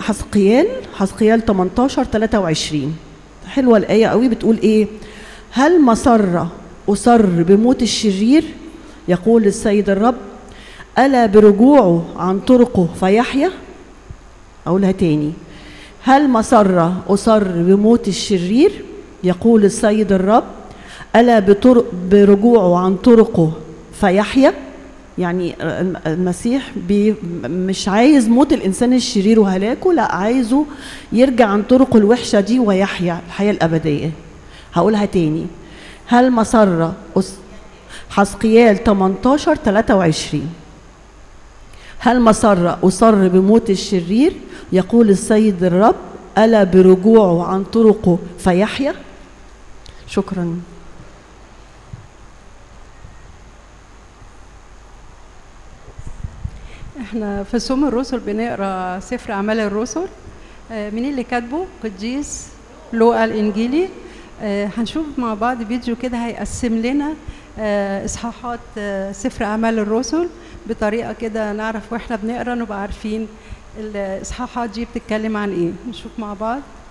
حسقيال حسقيال 18 23 حلوه الايه قوي بتقول ايه هل مسر أسر بموت الشرير يقول السيد الرب ألا برجوعه عن طرقه فيحيا أقولها تاني هل مسر أسر بموت الشرير يقول السيد الرب ألا بطرق برجوعه عن طرقه فيحيا يعني المسيح بي مش عايز موت الإنسان الشرير وهلاكه لا عايزه يرجع عن طرقه الوحشة دي ويحيا الحياة الأبدية هقولها تاني هل مسر حسقيال 18 23 هل مسر أسر بموت الشرير يقول السيد الرب ألا برجوعه عن طرقه فيحيا شكرا احنا في صوم الرسل بنقرا سفر اعمال الرسل آه، مين اللي كاتبه قديس لوقا الانجيلي آه، هنشوف مع بعض فيديو كده هيقسم لنا آه، اصحاحات آه، سفر اعمال الرسل بطريقه كده نعرف واحنا بنقرا نبقى عارفين الاصحاحات دي بتتكلم عن ايه نشوف مع بعض